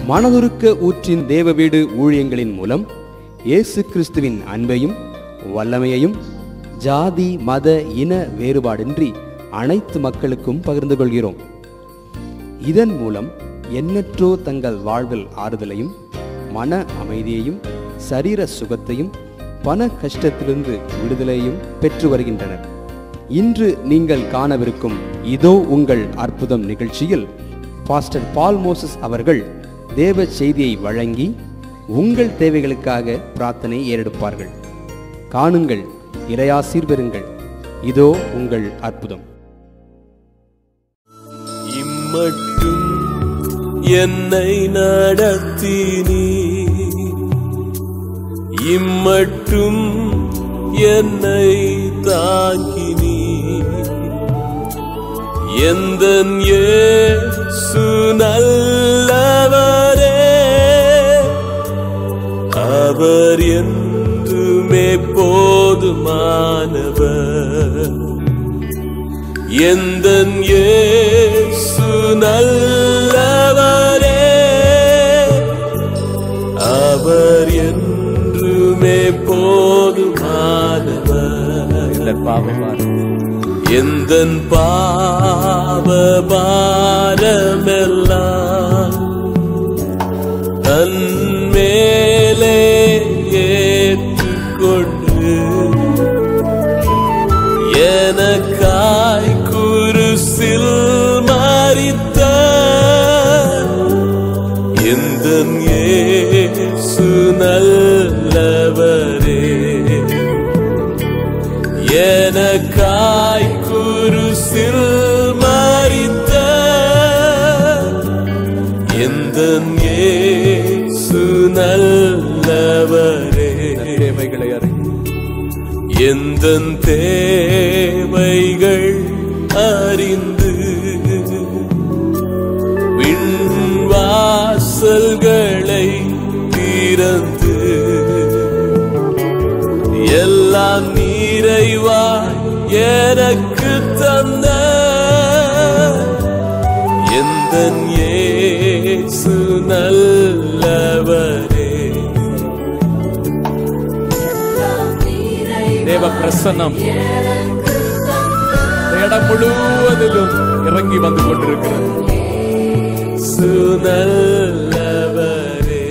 மனதுருக்க ஊற்றின் தேவ வீடு ஊழியங்களின் மூலம் இயேசு கிறிஸ்துவின் அன்பையும் வல்லமையையும் ஜாதி மத இன வேறுபாடின்றி அனைத்து மக்களுக்கும் பகிர்ந்து கொள்கிறோம் இதன் மூலம் எண்ணற்றோ தங்கள் வாழ்வில் ஆறுதலையும் மன அமைதியையும் சரீர சுகத்தையும் பண கஷ்டத்திலிருந்து விடுதலையும் பெற்று வருகின்றனர் இன்று நீங்கள் காணவிருக்கும் இதோ உங்கள் அற்புதம் நிகழ்ச்சியில் பாஸ்டர் பால் மோசஸ் அவர்கள் தேவ செய்தியை வழங்கி உங்கள் தேவைகளுக்காக பிரார்த்தனை ஏறெடுப்பார்கள் காணுங்கள் இறையாசீர் பெறுங்கள் இதோ உங்கள் அற்புதம் இம்மட்டும் என்னை நடத்தினீ இம்மட்டும் என்னை தாங்கினீ எந்த இயேசு நல்லவரே அவர் என்றுமே போதுமானவர் எந்த இயேசு நல்லவரே அவர் என்றுமே போதுமானவர் எந்த பாவ பாரமெல்லாம் தன் மேலே ஏற்றுக்கொண்டு எனக்காய் குருசில் மறித்த எந்த இயேசு நல்லவரே எனக்காய் குருசில் மறித்த எந்த இயேசு நல்லவரே தேவைகளை அறிந்து எந்த தேவைகள் அறிந்து விண்வாசல்களை திறந்து எல்லாம் நிறைவாய் எனக்கு தந்த எந்த இயேசு நல்லவரே தேவ பிரசன்னம் இந்த இடம் முழுவதிலும் இறங்கி வந்து கொண்டிருக்கிறது சுநல்லவரே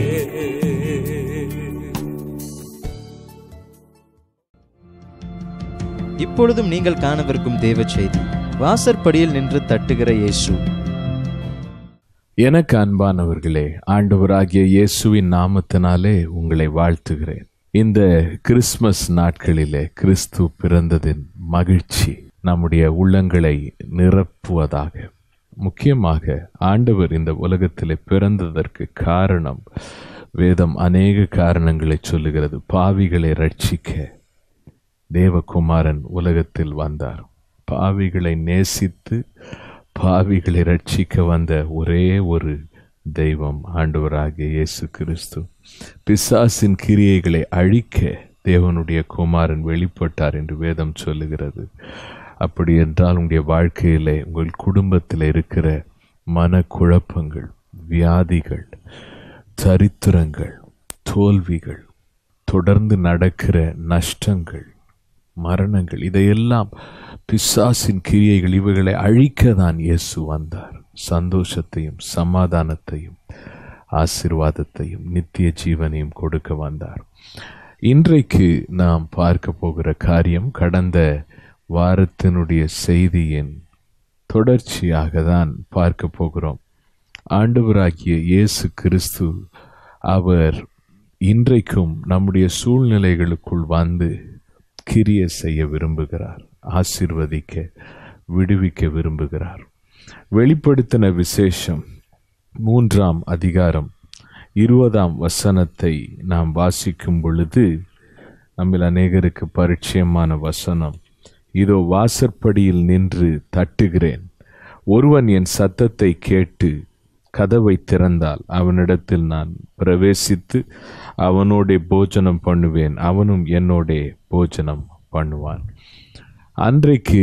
இப்பொழுதும் நீங்கள் காணவிருக்கும் தேவ செய்தி வாசற்படியில் நின்று தட்டுகிற இயேசு எனக்கு அன்பானவர்களே ஆண்டவராகிய இயேசுவின் நாமத்தினாலே உங்களை வாழ்த்துகிறேன் இந்த கிறிஸ்மஸ் நாட்களிலே கிறிஸ்து பிறந்ததின் மகிழ்ச்சி நம்முடைய உள்ளங்களை நிரப்புவதாக முக்கியமாக ஆண்டவர் இந்த உலகத்திலே பிறந்ததற்கு காரணம் வேதம் அநேக காரணங்களை சொல்லுகிறது பாவிகளை ரட்சிக்க தேவகுமாரன் உலகத்தில் வந்தார் பாவிகளை நேசித்து பாவிகளை ரட்சிக்க வந்த ஒரே ஒரு தெய்வம் ஆண்டவராகிய இயேசு கிறிஸ்து பிசாசின் கிரியைகளை அழிக்க தேவனுடைய குமாரன் வெளிப்பட்டார் என்று வேதம் சொல்லுகிறது அப்படி என்றால் உங்களுடைய வாழ்க்கையிலே உங்கள் குடும்பத்தில் இருக்கிற மனக்குழப்பங்கள் வியாதிகள் சரித்திரங்கள் தோல்விகள் தொடர்ந்து நடக்கிற நஷ்டங்கள் மரணங்கள் இதையெல்லாம் பிசாசின் கிரியைகள் இவைகளை அழிக்க தான் இயேசு வந்தார் சந்தோஷத்தையும் சமாதானத்தையும் ஆசிர்வாதத்தையும் நித்திய ஜீவனையும் கொடுக்க வந்தார் இன்றைக்கு நாம் பார்க்க போகிற காரியம் கடந்த வாரத்தினுடைய செய்தியின் தொடர்ச்சியாக தான் பார்க்க போகிறோம் ஆண்டவராகிய இயேசு கிறிஸ்து அவர் இன்றைக்கும் நம்முடைய சூழ்நிலைகளுக்குள் வந்து கிரிய செய்ய விரும்புகிறார் ஆசிர்வதிக்க விடுவிக்க விரும்புகிறார் வெளிப்படுத்தின விசேஷம் மூன்றாம் அதிகாரம் இருபதாம் வசனத்தை நாம் வாசிக்கும் பொழுது நம்மில் அநேகருக்கு பரிச்சயமான வசனம் இதோ வாசற்படியில் நின்று தட்டுகிறேன் ஒருவன் என் சத்தத்தை கேட்டு கதவை திறந்தால் அவனிடத்தில் நான் பிரவேசித்து அவனோடே போஜனம் பண்ணுவேன் அவனும் என்னோடே போஜனம் பண்ணுவான் அன்றைக்கு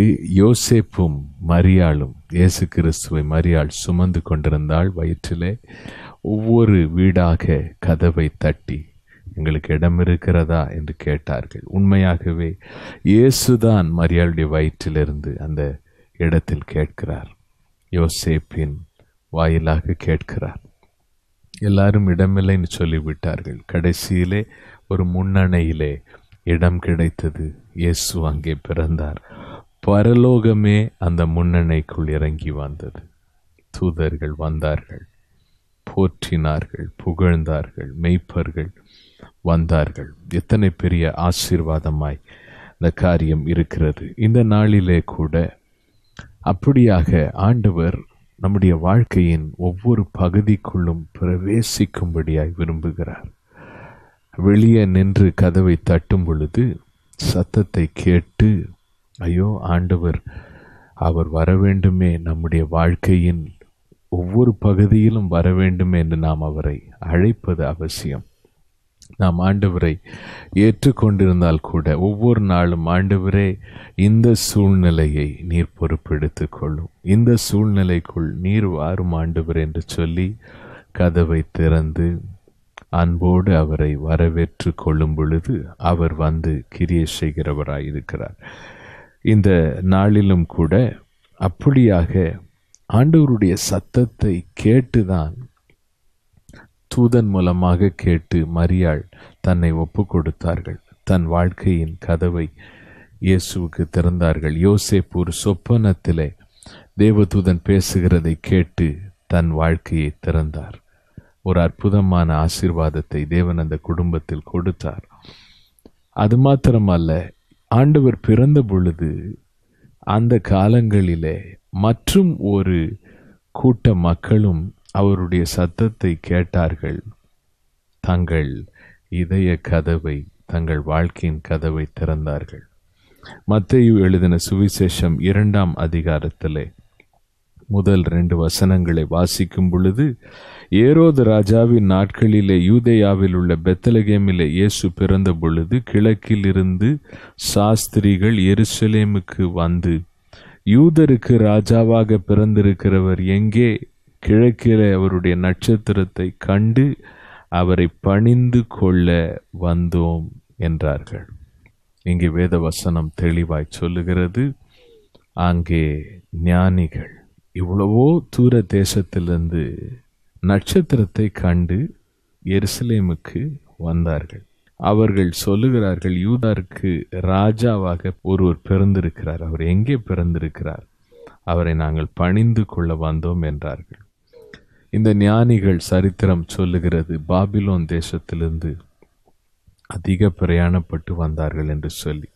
யோசேப்பும் மரியாளும் இயேசு கிறிஸ்துவை மரியாள் சுமந்து கொண்டிருந்தாள் வயிற்றிலே ஒவ்வொரு வீடாக கதவை தட்டி எங்களுக்கு இடம் இருக்கிறதா என்று கேட்டார்கள் உண்மையாகவே இயேசுதான் மரியாளுடைய வயிற்றிலிருந்து அந்த இடத்தில் கேட்கிறார் யோசேப்பின் வாயிலாக கேட்கிறார் எல்லாரும் இடமில்லைன்னு சொல்லிவிட்டார்கள் கடைசியிலே ஒரு முன்னணையிலே இடம் கிடைத்தது இயேசு அங்கே பிறந்தார் பரலோகமே அந்த முன்னணைக்குள் இறங்கி வந்தது தூதர்கள் வந்தார்கள் போற்றினார்கள் புகழ்ந்தார்கள் மெய்ப்பர்கள் வந்தார்கள் எத்தனை பெரிய ஆசீர்வாதமாய் இந்த காரியம் இருக்கிறது இந்த நாளிலே கூட அப்படியாக ஆண்டவர் நம்முடைய வாழ்க்கையின் ஒவ்வொரு பகுதிக்குள்ளும் பிரவேசிக்கும்படியாய் விரும்புகிறார் வெளியே நின்று கதவை தட்டும் பொழுது சத்தத்தை கேட்டு ஐயோ ஆண்டவர் அவர் வர வேண்டுமே நம்முடைய வாழ்க்கையின் ஒவ்வொரு பகுதியிலும் வர வேண்டுமே என்று நாம் அவரை அழைப்பது அவசியம் நாம் ஆண்டவரை ஏற்றுக்கொண்டிருந்தால் கூட ஒவ்வொரு நாளும் ஆண்டவரே இந்த சூழ்நிலையை நீர் பொறுப்பெடுத்துக் கொள்ளும் இந்த சூழ்நிலைக்குள் நீர் வாரும் ஆண்டவர் என்று சொல்லி கதவை திறந்து அன்போடு அவரை வரவேற்று கொள்ளும் பொழுது அவர் வந்து கிரியை செய்கிறவராய் இருக்கிறார் இந்த நாளிலும் கூட அப்படியாக ஆண்டவருடைய சத்தத்தை கேட்டுதான் தூதன் மூலமாக கேட்டு மரியாள் தன்னை ஒப்பு கொடுத்தார்கள் தன் வாழ்க்கையின் கதவை இயேசுவுக்கு திறந்தார்கள் யோசேப் ஒரு சொப்பனத்திலே தேவதூதன் பேசுகிறதை கேட்டு தன் வாழ்க்கையை திறந்தார் ஒரு அற்புதமான ஆசீர்வாதத்தை தேவன் அந்த குடும்பத்தில் கொடுத்தார் அது மாத்திரமல்ல ஆண்டவர் பிறந்த பொழுது அந்த காலங்களிலே மற்றும் ஒரு கூட்ட மக்களும் அவருடைய சத்தத்தை கேட்டார்கள் தங்கள் இதய கதவை தங்கள் வாழ்க்கையின் கதவை திறந்தார்கள் மத்தேயு எழுதின சுவிசேஷம் இரண்டாம் அதிகாரத்திலே முதல் ரெண்டு வசனங்களை வாசிக்கும் பொழுது ஏரோது ராஜாவின் நாட்களிலே யூதேயாவில் உள்ள பெத்தலகேமிலே இயேசு பிறந்த பொழுது கிழக்கில் இருந்து சாஸ்திரிகள் எருசலேமுக்கு வந்து யூதருக்கு ராஜாவாக பிறந்திருக்கிறவர் எங்கே கிழக்கிலே அவருடைய நட்சத்திரத்தை கண்டு அவரை பணிந்து கொள்ள வந்தோம் என்றார்கள் இங்கே வேத வசனம் தெளிவாய் சொல்லுகிறது அங்கே ஞானிகள் இவ்வளவோ தூர தேசத்திலிருந்து நட்சத்திரத்தை கண்டு எருசலேமுக்கு வந்தார்கள் அவர்கள் சொல்லுகிறார்கள் யூதாருக்கு ராஜாவாக ஒருவர் பிறந்திருக்கிறார் அவர் எங்கே பிறந்திருக்கிறார் அவரை நாங்கள் பணிந்து கொள்ள வந்தோம் என்றார்கள் இந்த ஞானிகள் சரித்திரம் சொல்லுகிறது பாபிலோன் தேசத்திலிருந்து அதிக பிரயாணப்பட்டு வந்தார்கள் என்று சொல்லி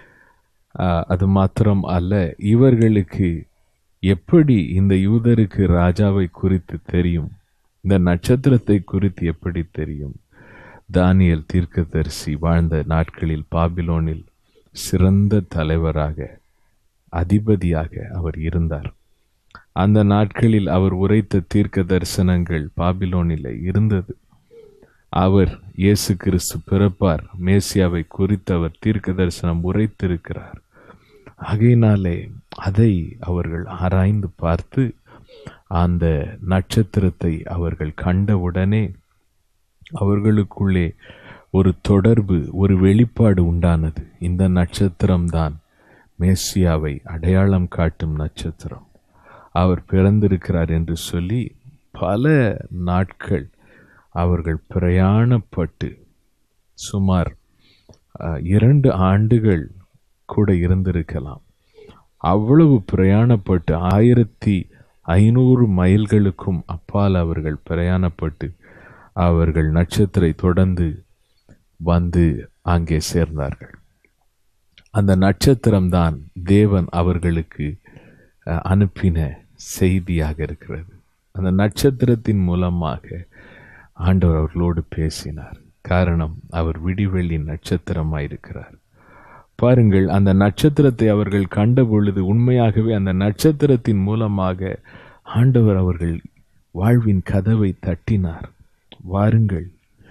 ஆஹ், அது மாத்திரம் அல்ல இவர்களுக்கு எப்படி இந்த யூதருக்கு ராஜாவை குறித்து தெரியும் இந்த நட்சத்திரத்தை குறித்து எப்படி தெரியும் தானியல் தீர்க்கதரிசி வாழ்ந்த நாட்களில் பாபிலோனில் சிறந்த தலைவராக அதிபதியாக அவர் இருந்தார் அந்த நாட்களில் அவர் உரைத்த தீர்க்க தரிசனங்கள் பாபிலோனிலே இருந்தது அவர் இயேசு கிறிஸ்து பிறப்பார் மேசியாவை குறித்து அவர் தீர்க்க தரிசனம் உரைத்திருக்கிறார் ஆகையினாலே அதை அவர்கள் ஆராய்ந்து பார்த்து அந்த நட்சத்திரத்தை அவர்கள் கண்டவுடனே அவர்களுக்குள்ளே ஒரு தொடர்பு ஒரு வெளிப்பாடு உண்டானது இந்த நட்சத்திரம்தான் மேசியாவை அடையாளம் காட்டும் நட்சத்திரம் அவர் பிறந்திருக்கிறார் என்று சொல்லி பல நாட்கள் அவர்கள் பிரயாணப்பட்டு சுமார் அஹ், இரண்டு ஆண்டுகள் கூட இருந்திருக்கலாம் அவ்வளவு பிரயாணப்பட்டு ஆயிரத்தி ஐநூறு மைல்களுக்கும் அப்பால் அவர்கள் பிரயாணப்பட்டு அவர்கள் நட்சத்திரை தொடர்ந்து வந்து அங்கே சேர்ந்தார்கள் அந்த நட்சத்திரம்தான் தேவன் அவர்களுக்கு அஹ், அனுப்பின செய்தியாக இருக்கிறது அந்த நட்சத்திரத்தின் மூலமாக ஆண்டவர் அவர்களோடு பேசினார் காரணம் அவர் விடிவெள்ளி நட்சத்திரமாயிருக்கிறார் பாருங்கள் அந்த நட்சத்திரத்தை அவர்கள் கண்ட பொழுது உண்மையாகவே அந்த நட்சத்திரத்தின் மூலமாக ஆண்டவர் அவர்கள் வாழ்வின் கதவை தட்டினார் வாருங்கள்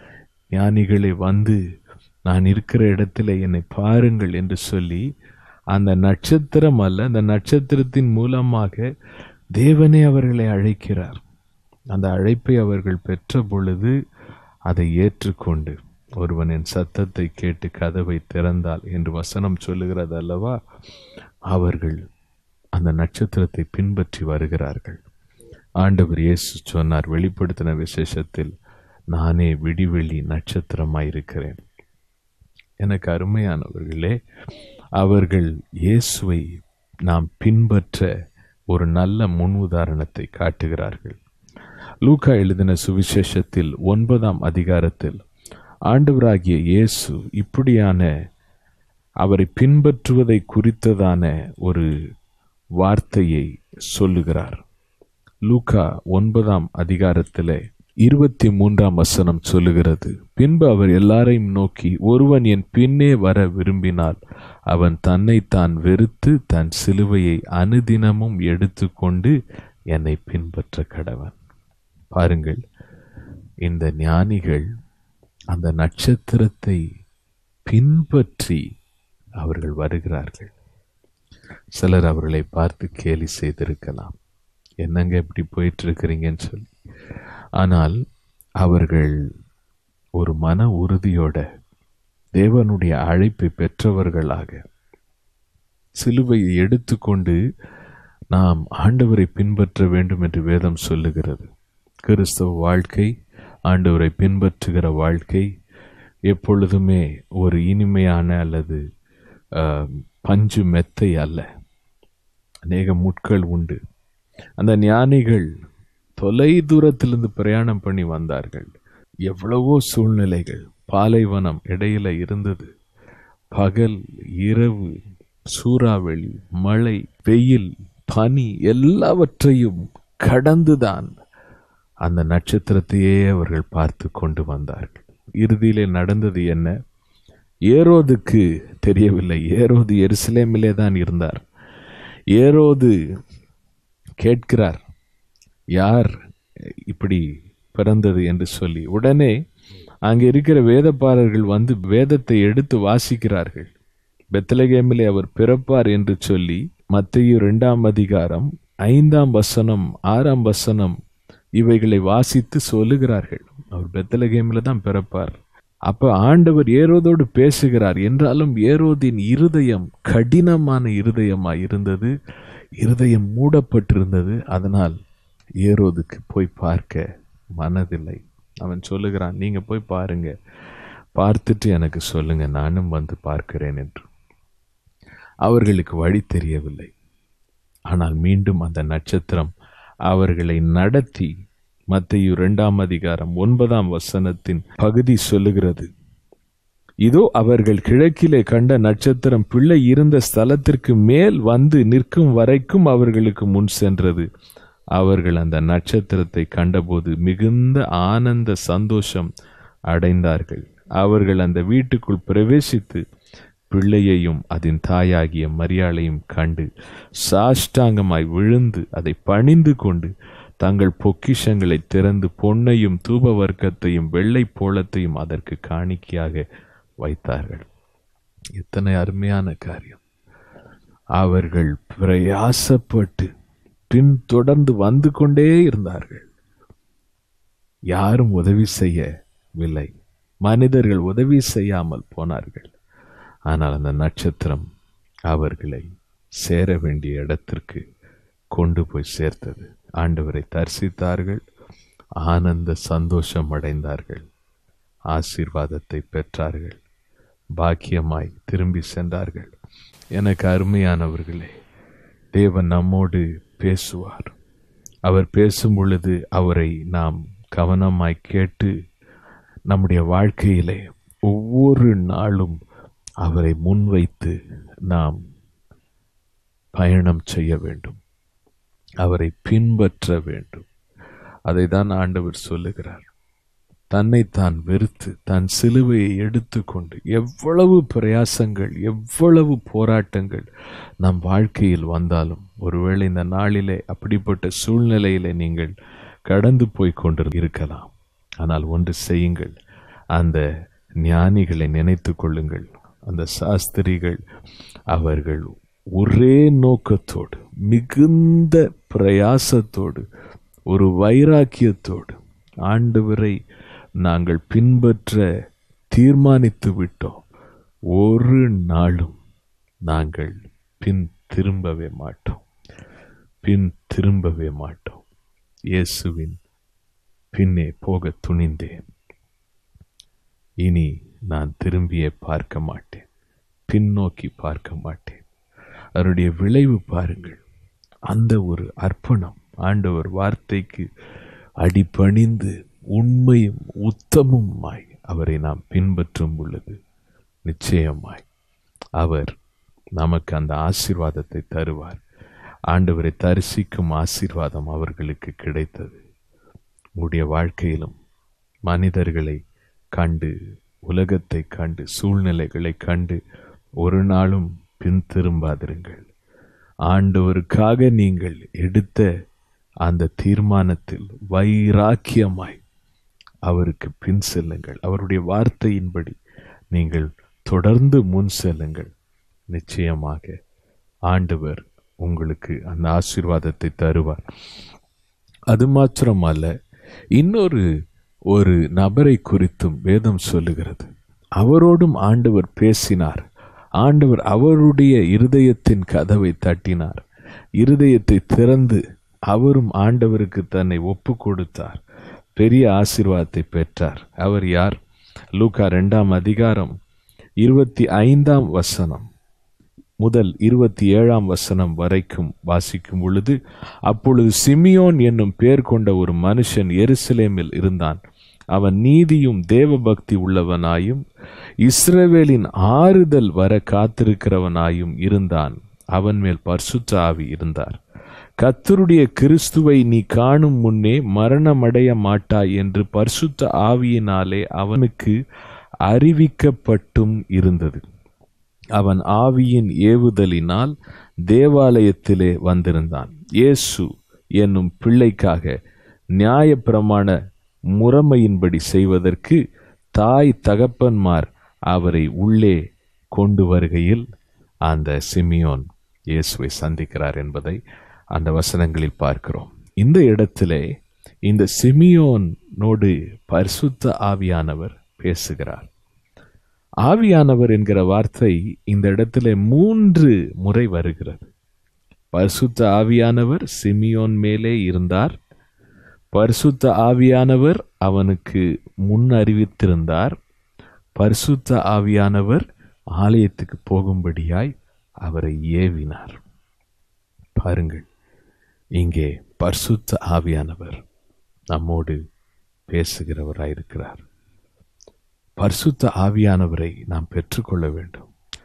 ஞானிகளே வந்து நான் இருக்கிற இடத்துல என்னை பாருங்கள் என்று சொல்லி அந்த நட்சத்திரம் அல்ல அந்த நட்சத்திரத்தின் மூலமாக தேவனே அவர்களை அழைக்கிறார் அந்த அழைப்பை அவர்கள் பெற்ற பொழுது அதை ஏற்றுக்கொண்டு ஒருவன் என் சத்தத்தை கேட்டு கதவை திறந்தால் என்று வசனம் சொல்லுகிறது அல்லவா அவர்கள் அந்த நட்சத்திரத்தை பின்பற்றி வருகிறார்கள் ஆண்டவர் இயேசு சொன்னார் வெளிப்படுத்தின விசேஷத்தில் நானே விடிவெளி நட்சத்திரமாயிருக்கிறேன் எனக்கு அருமையானவர்களே அவர்கள் இயேசுவை நாம் பின்பற்ற ஒரு நல்ல முன் உதாரணத்தை காட்டுகிறார்கள் லூக்கா எழுதின சுவிசேஷத்தில் ஒன்பதாம் அதிகாரத்தில் ஆண்டவராகிய இயேசு இப்படியான அவரை பின்பற்றுவதை குறித்ததான ஒரு வார்த்தையை சொல்லுகிறார் லூக்கா ஒன்பதாம் அதிகாரத்திலே இருபத்தி மூன்றாம் வசனம் சொல்லுகிறது பின்பு அவர் எல்லாரையும் நோக்கி ஒருவன் என் பின்னே வர விரும்பினால் அவன் தன்னைத்தான் வெறுத்து தன் சிலுவையை அனுதினமும் எடுத்துக்கொண்டு என்னை பின்பற்ற கடவன் பாருங்கள் இந்த ஞானிகள் அந்த நட்சத்திரத்தை பின்பற்றி அவர்கள் வருகிறார்கள் சிலர் அவர்களை பார்த்து கேலி செய்திருக்கலாம் என்னங்க இப்படி போயிட்டு இருக்கிறீங்கன்னு சொல்லி ஆனால் அவர்கள் ஒரு மன உறுதியோட தேவனுடைய அழைப்பை பெற்றவர்களாக சிலுவையை எடுத்துக்கொண்டு நாம் ஆண்டவரை பின்பற்ற வேண்டும் என்று வேதம் சொல்லுகிறது கிறிஸ்தவ வாழ்க்கை ஆண்டவரை பின்பற்றுகிற வாழ்க்கை எப்பொழுதுமே ஒரு இனிமையான அல்லது ஆஹ், பஞ்சு மெத்தை அல்ல அநேக முட்கள் உண்டு அந்த ஞானிகள் தொலை தூரத்திலிருந்து பிரயாணம் பண்ணி வந்தார்கள் எவ்வளவோ சூழ்நிலைகள் பாலைவனம் இடையில இருந்தது பகல் இரவு சூறாவளி மழை வெயில் பனி எல்லாவற்றையும் கடந்துதான் அந்த நட்சத்திரத்தையே அவர்கள் பார்த்து கொண்டு வந்தார்கள் இறுதியிலே நடந்தது என்ன ஏரோதுக்கு தெரியவில்லை ஏரோது எருசலேமிலே தான் இருந்தார் ஏரோது கேட்கிறார் யார் இப்படி பிறந்தது என்று சொல்லி உடனே அங்கே இருக்கிற வேதப்பாரர்கள் வந்து வேதத்தை எடுத்து வாசிக்கிறார்கள் பெத்லகேமிலே அவர் பிறப்பார் என்று சொல்லி மத்தேயு இரண்டாம் அதிகாரம் ஐந்தாம் வசனம் ஆறாம் வசனம் இவைகளை வாசித்து சொல்லுகிறார்கள் அவர் பெத்லகேமில் தான் பிறப்பார் அப்ப ஆண்டவர் ஏரோதோடு பேசுகிறார் என்றாலும் ஏரோதின் இருதயம் கடினமான இருதயமாய் இருந்தது இருதயம் மூடப்பட்டிருந்தது அதனால் ஏரோதுக்கு போய் பார்க்க மனதில்லை அவன் சொல்லுகிறான் நீங்க போய் பாருங்க பார்த்துட்டு எனக்கு சொல்லுங்க நானும் வந்து பார்க்கிறேன் என்று அவர்களுக்கு வழி தெரியவில்லை ஆனால் மீண்டும் அந்த நட்சத்திரம் அவர்களை நடத்தி மத்தேயு இரண்டாம் அதிகாரம் ஒன்பதாம் வசனத்தின் பகுதி சொல்லுகிறது இதோ அவர்கள் கிழக்கிலே கண்ட நட்சத்திரம் பிள்ளை இருந்த ஸ்தலத்திற்கு மேல் வந்து நிற்கும் வரைக்கும் அவர்களுக்கு முன் சென்றது அவர்கள் அந்த நட்சத்திரத்தை கண்டபோது மிகுந்த ஆனந்த சந்தோஷம் அடைந்தார்கள் அவர்கள் அந்த வீட்டுக்குள் பிரவேசித்து பிள்ளையையும் அதன் தாயாகிய மரியாளையும் கண்டு சாஷ்டாங்கமாய் விழுந்து அதை பணிந்து கொண்டு தங்கள் பொக்கிஷங்களை திறந்து பொன்னையும் தூப வர்க்கத்தையும் வெள்ளை போலத்தையும் அதற்கு காணிக்கையாக வைத்தார்கள் எத்தனை அருமையான காரியம் அவர்கள் பிரயாசப்பட்டு பின்தொடர்ந்து வந்து கொண்டே இருந்தார்கள் யாரும் உதவி செய்யவில்லை மனிதர்கள் உதவி செய்யாமல் போனார்கள் ஆனால் அந்த நட்சத்திரம் அவர்களை சேர வேண்டிய இடத்திற்கு கொண்டு போய் சேர்த்தது ஆண்டவரை தரிசித்தார்கள் ஆனந்த சந்தோஷம் அடைந்தார்கள் ஆசீர்வாதத்தை பெற்றார்கள் பாக்கியமாய் திரும்பி சென்றார்கள் எனக்கு அருமையானவர்களே தேவன் நம்மோடு பேசுவார் அவர் பேசும் பொழுது அவரை நாம் கவனமாய் கேட்டு நம்முடைய வாழ்க்கையிலே ஒவ்வொரு நாளும் அவரை முன்வைத்து நாம் பயணம் செய்ய வேண்டும் அவரை பின்பற்ற வேண்டும் அதை தான் ஆண்டவர் சொல்லுகிறார் தன்னைத்தான் வெறுத்து தன் சிலுவையை எடுத்துக்கொண்டு எவ்வளவு பிரயாசங்கள் எவ்வளவு போராட்டங்கள் நம் வாழ்க்கையில் வந்தாலும் ஒருவேளை இந்த நாளிலே அப்படிப்பட்ட சூழ்நிலையிலே நீங்கள் கடந்து போய் கொண்டு இருக்கலாம் ஆனால் ஒன்று செய்யுங்கள் அந்த ஞானிகளை நினைத்து கொள்ளுங்கள் அந்த சாஸ்திரிகள் அவர்கள் ஒரே நோக்கத்தோடு மிகுந்த பிரயாசத்தோடு ஒரு வைராக்கியத்தோடு ஆண்டவரை நாங்கள் பின்பற்ற தீர்மானித்து விட்டோம் ஒரு நாளும் நாங்கள் பின் திரும்பவே மாட்டோம் பின் திரும்பவே மாட்டோம் இயேசுவின் பின்னே போக துணிந்தேன் இனி நான் திரும்பியே பார்க்க மாட்டேன் பின்னோக்கி பார்க்க மாட்டேன் அவருடைய விளைவு பாருங்கள் அந்த ஒரு அர்ப்பணம் ஆண்டவர் வார்த்தைக்கு அடிபணிந்து உண்மையும் உத்தமுமாய் அவரை நாம் பின்பற்றும் பொழுது நிச்சயமாய் அவர் நமக்கு அந்த ஆசீர்வாதத்தை தருவார் ஆண்டவரை தரிசிக்கும் ஆசீர்வாதம் அவர்களுக்கு கிடைத்தது உங்களுடைய வாழ்க்கையிலும் மனிதர்களை கண்டு உலகத்தை கண்டு சூழ்நிலைகளை கண்டு ஒரு நாளும் பின் திரும்பாதிருங்கள் ஆண்டவருக்காக நீங்கள் எடுத்த அந்த தீர்மானத்தில் வைராக்கியமாய் அவருக்கு பின் செல்லுங்கள் அவருடைய வார்த்தையின்படி நீங்கள் தொடர்ந்து முன் செல்லுங்கள் நிச்சயமாக ஆண்டவர் உங்களுக்கு அந்த ஆசீர்வாதத்தை தருவார் அது மாத்திரமல்ல இன்னொரு ஒரு நபரை குறித்தும் வேதம் சொல்லுகிறது அவரோடும் ஆண்டவர் பேசினார் ஆண்டவர் அவருடைய இருதயத்தின் கதவை தட்டினார் இருதயத்தை திறந்து அவரும் ஆண்டவருக்கு தன்னை ஒப்பு கொடுத்தார் பெரிய ஆசீர்வாதத்தை பெற்றார் அவர் யார் லூக்கா ரெண்டாம் அதிகாரம் இருபத்தி ஐந்தாம் வசனம் முதல் இருபத்தி ஏழாம் வசனம் வரைக்கும் வாசிக்கும் பொழுது அப்பொழுது சிமியோன் என்னும் பேர் கொண்ட ஒரு மனுஷன் எருசலேமில் இருந்தான் அவன் நீதியும் தேவபக்தி உள்ளவனாயும் இஸ்ரவேலின் ஆறுதல் வர காத்திருக்கிறவனாயும் இருந்தான் அவன் மேல் பரிசுத்த ஆவி இருந்தார் கத்தருடைய கிறிஸ்துவை நீ காணும் முன்னே மரணமடைய மாட்டாய் என்று பரிசுத்த ஆவியினாலே அவனுக்கு அறிவிக்கப்பட்டும் இருந்தது அவன் ஆவியின் ஏவுதலினால் தேவாலயத்திலே வந்திருந்தான் இயேசு என்னும் பிள்ளைக்காக நியாயப்பிரமாண முறைமையின்படி செய்வதற்கு தாய் தகப்பன்மார் அவரை உள்ளே கொண்டு வருகையில் அந்த சிமியோன் இயேசுவை சந்திக்கிறார் என்பதை அந்த வசனங்களில் பார்க்கிறோம் இந்த இடத்திலே இந்த சிமியோனோடு பரிசுத்த ஆவியானவர் பேசுகிறார் ஆவியானவர் என்கிற வார்த்தை இந்த இடத்துல மூன்று முறை வருகிறது பரிசுத்த ஆவியானவர் சிமியோன் மேலே இருந்தார் பரிசுத்த ஆவியானவர் அவனுக்கு முன் அறிவித்திருந்தார் பரிசுத்த ஆவியானவர் ஆலயத்துக்கு போகும்படியாய் அவரை ஏவினார் பாருங்கள் இங்கே பரிசுத்த ஆவியானவர் நம்மோடு பேசுகிறவராயிருக்கிறார் பரிசுத்த ஆவியானவரை நாம் பெற்றுக்கொள்ள வேண்டும்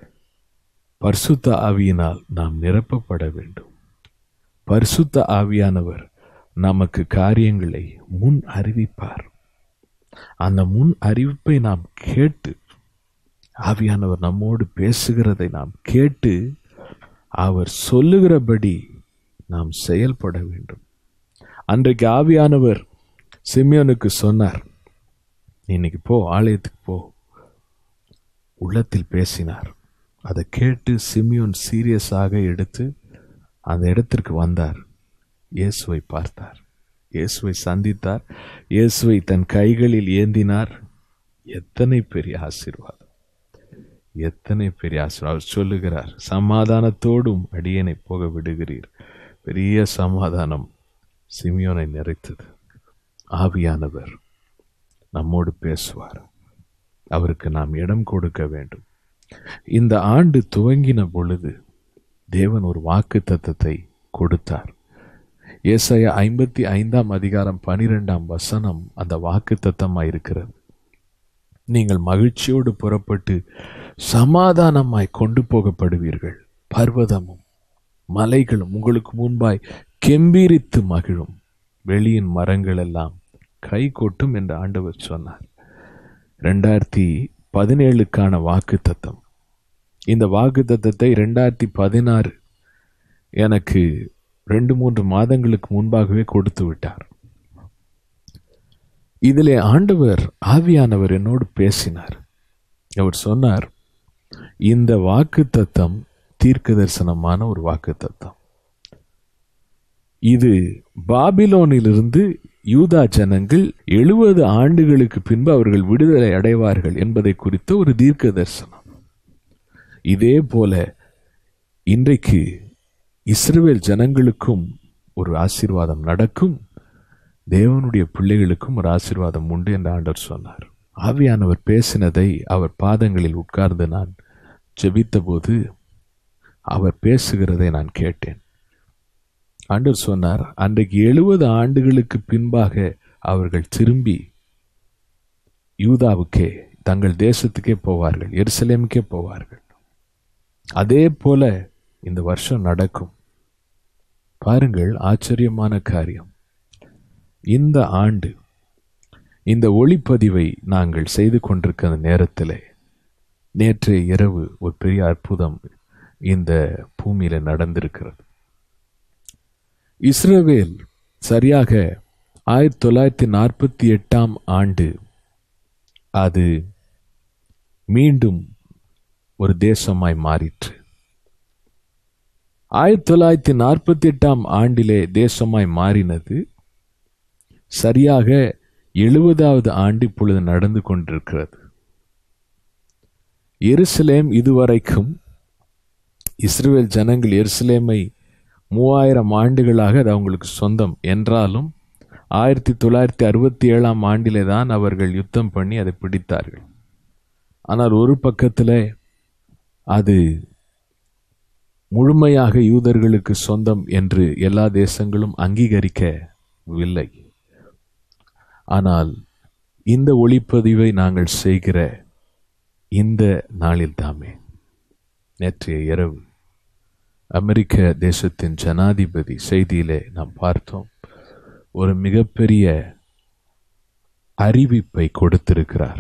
பரிசுத்த ஆவியினால் நாம் நிரப்பப்பட வேண்டும் பரிசுத்த ஆவியானவர் நமக்கு காரியங்களை முன் அறிவிப்பார் அந்த முன் அறிவிப்பை நாம் கேட்டு ஆவியானவர் நம்மோடு பேசுகிறதை நாம் கேட்டு அவர் சொல்லுகிறபடி நாம் செயல்பட வேண்டும் அன்றைக்கு ஆவியானவர் சிமியோனுக்கு சொன்னார் "நீ இன்னைக்கு போ ஆலயத்துக்கு போ உள்ளத்தில் பேசினார் அதை கேட்டு சிமியோன் சீரியஸாக எடுத்து அந்த இடத்திற்கு வந்தார் இயேசுவை பார்த்தார் இயேசுவை சந்தித்தார் இயேசுவை தன் கைகளில் ஏந்தினார் எத்தனை பெரிய ஆசீர்வாதம் எத்தனை பெரிய ஆசீர்வாதம் அவர் சொல்லுகிறார் சமாதானத்தோடும் அடியனை போக விடுகிறீர் பெரிய சமாதானம் சிமியோனை நிறைத்தது ஆவியானவர் நம்மோடு பேசுவார் அவருக்கு நாம் இடம் கொடுக்க வேண்டும் இந்த ஆண்டு துவங்கின பொழுது தேவன் ஒரு வாக்கு தத்தத்தை கொடுத்தார் ஏசாயா ஐம்பத்தி ஐந்தாம் அதிகாரம் பனிரெண்டாம் வசனம் அந்த வாக்கு தத்தமாய் இருக்கிறது நீங்கள் மகிழ்ச்சியோடு புறப்பட்டு சமாதானமாய் கொண்டு போகப்படுவீர்கள் பர்வதமும் மலைகளும் உங்களுக்கு முன்பாய் கெம்பீரித்து மகிழும் வெளியின் மரங்கள் எல்லாம் கை கொட்டும் என்று ஆண்டவர் சொன்னார் ரெண்டாயிரத்தி பதினேழுக்கான வாக்கு தத்தம் இந்த வாக்கு தத்தத்தை ரெண்டாயிரத்தி பதினாறு எனக்கு ரெண்டு மூன்று மாதங்களுக்கு முன்பாகவே கொடுத்து விட்டார் இதிலே ஆண்டவர் ஆவியானவர் என்னோடு பேசினார் அவர் சொன்னார் இந்த வாக்கு தத்தம் தீர்க்க தரிசனமான ஒரு வாக்கு தத்தம் இது பாபிலோனிலிருந்து யூதா ஜனங்கள் எழுபது ஆண்டுகளுக்கு பின்பு அவர்கள் விடுதலை அடைவார்கள் என்பதை குறித்த ஒரு தீர்க்க தரிசனம் இதே போல இன்றைக்கு இஸ்ரவேல் ஜனங்களுக்கும் ஒரு ஆசீர்வாதம் நடக்கும் தேவனுடைய பிள்ளைகளுக்கும் ஒரு ஆசீர்வாதம் உண்டு என்று ஆண்டவர் சொன்னார் ஆவியானவர் பேசினதை அவர் பாதங்களில் உட்கார்ந்து நான் ஜெபித்தபோது அவர் பேசுகிறதை நான் கேட்டேன் ஆண்டவர் சொன்னார் அன்றைக்கு எழுபது ஆண்டுகளுக்கு பின்பாக அவர்கள் திரும்பி யூதாவுக்கே தங்கள் தேசத்துக்கே போவார்கள் எருசலேமுக்கே போவார்கள் அதே போல இந்த வருஷம் நடக்கும் பாருங்கள் ஆச்சரியமான காரியம் இந்த ஆண்டு இந்த ஒளிப்பதிவை நாங்கள் செய்து கொண்டிருக்கிற நேரத்தில் நேற்றைய இரவு ஒரு பெரிய அற்புதம் இந்த பூமியில நடந்திருக்கிறது இஸ்ரவேல் சரியாக ஆயிரத்தி தொள்ளாயிரத்தி நாற்பத்தி எட்டாம் ஆண்டு அது மீண்டும் ஒரு தேசமாய் மாறிற்று ஆயிரத்தி தொள்ளாயிரத்தி நாற்பத்தி எட்டாம் ஆண்டிலே தேசமாய் மாறினது சரியாக எழுபதாவது ஆண்டு இப்பொழுது நடந்து கொண்டிருக்கிறது எருசலேம் இதுவரைக்கும் இஸ்ரேல் ஜனங்கள் எருசலேமை மூவாயிரம் ஆண்டுகளாக அது அவங்களுக்கு சொந்தம் என்றாலும் ஆயிரத்தி தொள்ளாயிரத்தி அறுபத்தி ஏழாம் ஆண்டிலே தான் அவர்கள் யுத்தம் பண்ணி அதை பிடித்தார்கள் ஆனால் ஒரு பக்கத்தில் அது முழுமையாக யூதர்களுக்கு சொந்தம் என்று எல்லா தேசங்களும் அங்கீகரிக்கவில்லை ஆனால் இந்த ஒளிப்பதிவை நாங்கள் செய்கிற இந்த நாளில் தாமே நேற்றைய இரவு அமெரிக்க தேசத்தின் ஜனாதிபதி செய்தியிலே நாம் பார்த்தோம் ஒரு மிகப்பெரிய அறிவிப்பை கொடுத்திருக்கிறார்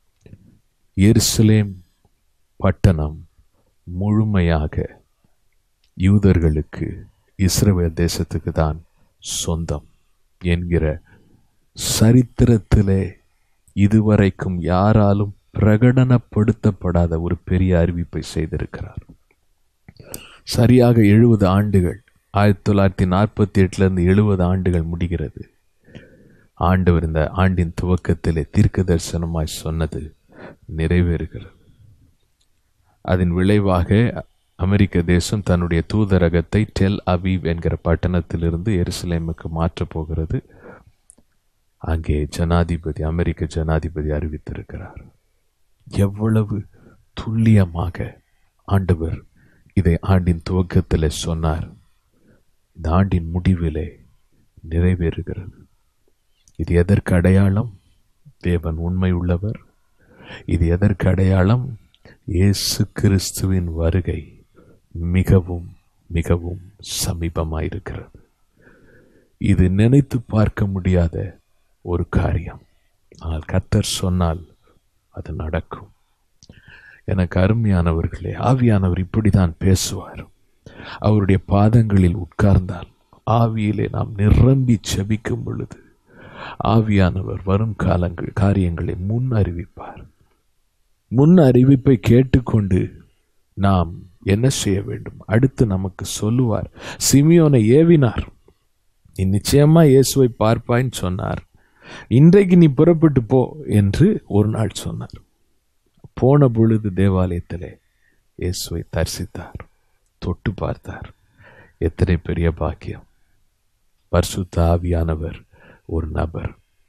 எருசலேம் பட்டணம் முழுமையாக யூதர்களுக்கு இஸ்ரவேல் தேசத்துக்கு தான் சொந்தம் என்கிற சரித்திரத்திலே இதுவரைக்கும் யாராலும் பிரகடனப்படுத்தப்படாத ஒரு பெரிய அறிவிப்பை செய்திருக்கிறார் சரியாக எழுபது ஆண்டுகள் ஆயிரத்தி தொள்ளாயிரத்தி நாற்பத்தி எட்டுலேருந்து எழுபது ஆண்டுகள் முடிகிறது ஆண்டவர் இந்த ஆண்டின் துவக்கத்திலே தீர்க்க தரிசனமாய் சொன்னது நிறைவேறுகிறது அதன் விளைவாக அமெரிக்க தேசம் தன்னுடைய தூதரகத்தை டெல் அபீவ் என்கிற பட்டணத்திலிருந்து எருசலேமுக்கு மாற்றப் போகிறது அங்கே ஜனாதிபதி அமெரிக்க ஜனாதிபதி அறிவித்திருக்கிறார் எவ்வளவு துல்லியமாக ஆண்டவர் இதை ஆண்டின் துவக்கத்தில் சொன்னார் இந்த ஆண்டின் முடிவிலே நிறைவேறுகிறது இது எதற்கு அடையாளம் தேவன் உண்மை உள்ளவர் இது எதற்கு அடையாளம் இயேசு கிறிஸ்துவின் வருகை மிகவும் மிகவும் சமீபமாயிருக்கிறது இது நினைத்து பார்க்க முடியாத ஒரு காரியம் ஆனால் கர்த்தர் சொன்னால் அது நடக்கும் எனக்கு அருமையானவர்களே ஆவியானவர் இப்படிதான் பேசுவார் அவருடைய பாதங்களில் உட்கார்ந்தால் ஆவியிலே நாம் நிரம்பி செபிக்கும் பொழுது ஆவியானவர் வரும் காலங்கள் காரியங்களை முன் அறிவிப்பார் முன் அறிவிப்பை கேட்டுக்கொண்டு நாம் என்ன செய்ய வேண்டும் அடுத்து நமக்கு சொல்லுவார் சிமியோனை ஏவினார் நீ நிச்சயமா இயேசுவை பார்ப்பாய்ன்னு சொன்னார் இன்றைக்கு நீ புறப்பட்டு போ என்று ஒரு நாள் சொன்னார் போன பொழுது தேவாலயத்திலே இயேசுவை தரிசித்தார் தொட்டு பார்த்தார் எத்தனை பெரிய பாக்கியம் பரிசுத்த ஆவியானவர் ஒரு நபர்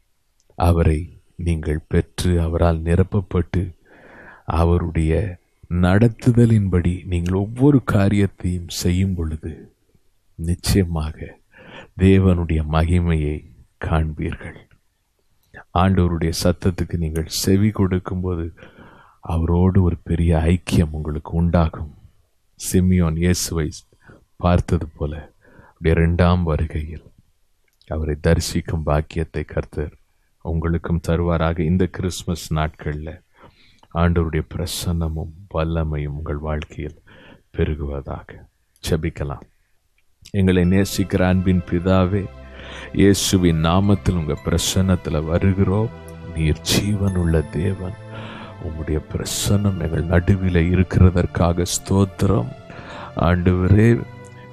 அவரை நீங்கள் பெற்று அவரால் நிரப்பப்பட்டு அவருடைய நடத்துதலின்படி நீங்கள் ஒவ்வொரு காரியத்தையும் செய்யும் பொழுது நிச்சயமாக தேவனுடைய மகிமையை காண்பீர்கள் ஆண்டவருடைய சத்தத்துக்கு நீங்கள் செவி கொடுக்கும்போது அவரோடு ஒரு பெரிய ஐக்கியம் உங்களுக்கு உண்டாகும் சிமியோன் இயேசுவை பார்த்தது போல அவருடைய இரண்டாம் வருகையில் அவரை தரிசிக்கும் பாக்கியத்தை கர்த்தர் உங்களுக்கும் தருவாராக இந்த கிறிஸ்மஸ் நாட்களில் ஆண்டவருடைய பிரசன்னமும் வல்லமையும் உங்கள் வாழ்க்கையில் பெருகுவதாக செபிக்கலாம் எங்களை நேசிக்கிற அன்பின் பிதாவே இயேசுவின் நாமத்தில் உங்கள் பிரசன்னத்தில் வருகிறோம் நீர் ஜீவனுள்ள தேவன் உம்முடைய பிரசன்னம் எங்கள் நடுவில் இருக்கிறதற்காக ஸ்தோத்திரம் ஆண்டவரே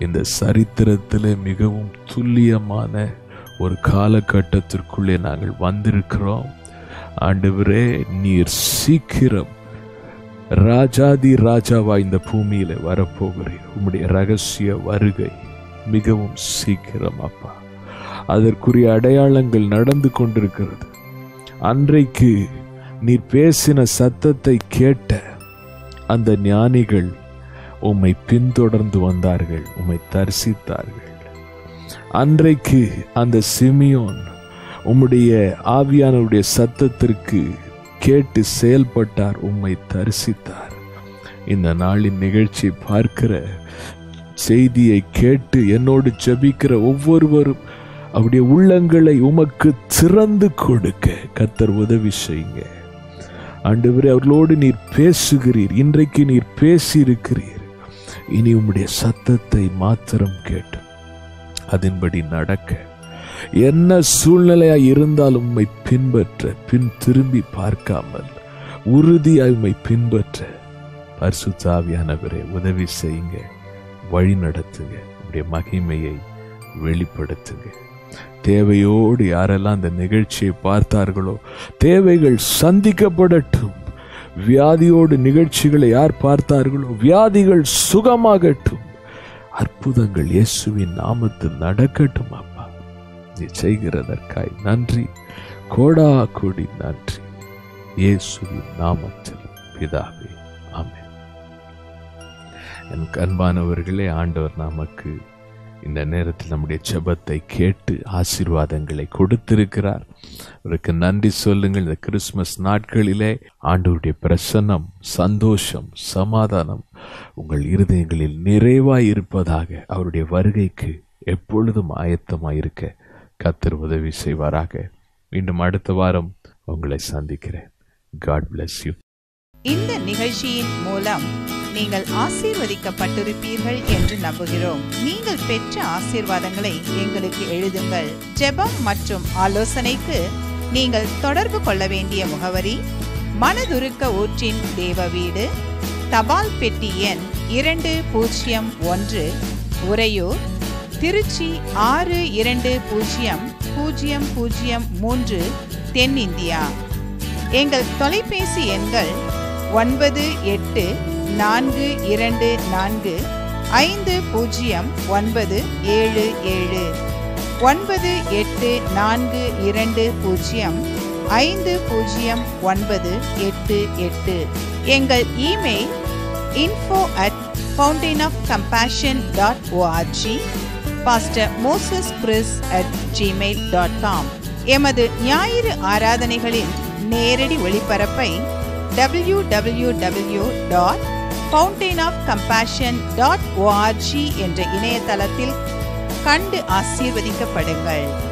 இந்த சரித்திரத்திலே மிகவும் துல்லியமான ஒரு காலகட்டத்திற்குள்ளே நாங்கள் வந்திருக்கிறோம் ஆண்டவரே நீர் சீக்கிரம் ராஜாதி ராஜாவா இந்த பூமியில வரப்போகிறீர் உம்முடைய ரகசிய வருகை மிகவும் சீக்கிரம் அப்பா அதற்குரிய அடையாளங்கள் நடந்து கொண்டிருக்கிறது அன்றைக்கு நீர் பேசின சத்தத்தை கேட்ட அந்த ஞானிகள் உம்மை பின்தொடர்ந்து வந்தார்கள் உம்மை தரிசித்தார்கள் அன்றைக்கு அந்த சிமியோன் உம்முடைய ஆவியானவருடைய சத்தத்திற்கு கேட்டு செயல்பட்டார் உம்மை தரிசித்தார் இந்த நாளின் நிகழ்ச்சி பார்க்கிற செய்தியை கேட்டு என்னோடு ஜெபிக்கிற ஒவ்வொருவரும் அவருடைய உள்ளங்களை உமக்கு திறந்து கொடுக்க கத்தர் உதவி செய்யுங்க ஆண்டவரே அவர்களோடு நீர் பேசுகிறீர் இன்றைக்கு நீர் பேசியிருக்கிறீர் இனி உம்முடைய சத்தத்தை மாத்திரம் கேட்டு அதன்படி நடக்க என்ன சூழ்நிலையா இருந்தாலும் உம்மை பின்பற்ற பின் திரும்பி பார்க்காமல் உறுதியாய் உம்மை பின்பற்ற பரிசுத்தாவியானவரே உதவி செய்யுங்க வழி நடத்துங்க உடைய மகிமையை வெளிப்படுத்துங்க தேவையோடு யாரெல்லாம் அந்த நிகழ்ச்சியை பார்த்தார்களோ தேவைகள் சந்திக்கப்படட்டும் வியாதியோடு நிகழ்ச்சிகளை யார் பார்த்தார்களோ வியாதிகள் சுகமாகட்டும் அற்புதங்கள் இயேசுவின் நாமத்தில் நடக்கட்டும் அப்பா நீ செய்கிறதற்காய் நன்றி கோடா கோடி நன்றி இயேசுவின் நாமத்தில் பிதாவே ஆமென் என் அன்பானவர்களே ஆண்டவர் நமக்கு இந்த நேரத்தில் நம்முடைய ஜெபத்தை கேட்டு ஆசீர்வாதங்களை கொடுத்திருக்கிறார் அவருக்கு நன்றி சொல்லுங்கள் இந்த கிறிஸ்மஸ் நாட்களிலே ஆண்டவருடைய பிரசன்னம் சந்தோஷம் சமாதானம் உங்கள் இருதயங்களில் நிறைவாய் இருப்பதாக அவருடைய வருகைக்கு எப்பொழுதும் ஆயத்தமாய் இருக்க கத்தர் உதவி செய்வாராக மீண்டும் அடுத்த வாரம் உங்களை சந்திக்கிறேன் காட் bless யூ இந்த நிகழ்ச்சியின் மூலம் நீங்கள் ஆசீர்வதிக்கப்பட்டிருப்பீர்கள் என்று நம்புகிறோம் நீங்கள் பெற்ற ஆசீர்வாதங்களை எங்களுக்கு எழுதுங்கள் ஜெபம் மற்றும் ஆலோசனைக்கு நீங்கள் தொடர்பு கொள்ள வேண்டிய முகவரி மனதுருக்க ஊற்றின் தேவ வீடு தபால் பெட்டி எண் இரண்டு பூஜ்ஜியம் ஒன்று உறையூர் திருச்சி ஆறு இரண்டு பூஜ்ஜியம் பூஜ்ஜியம் பூஜ்ஜியம் மூன்று தென்னிந்தியா எங்கள் தொலைபேசி எண்கள் ஒன்பது எட்டு நான்கு இரண்டு நான்கு ஐந்து பூஜ்ஜியம் ஒன்பது ஏழு ஏழு ஒன்பது எட்டு நான்கு இரண்டு பூஜ்ஜியம் ஐந்து பூஜ்ஜியம் ஒன்பது எட்டு எட்டு எங்கள் email info at fountain of compassion dot O R G pastor Moses Chris at Gmail dot com எமது ஞாயிறு ஆராதனைகளின் நேரடி ஒளிபரப்பை W W W dot fountain of compassion dot O R G என்ற இணையதளத்தில் கண்டு ஆசீர்வதிக்கப்படுங்கள்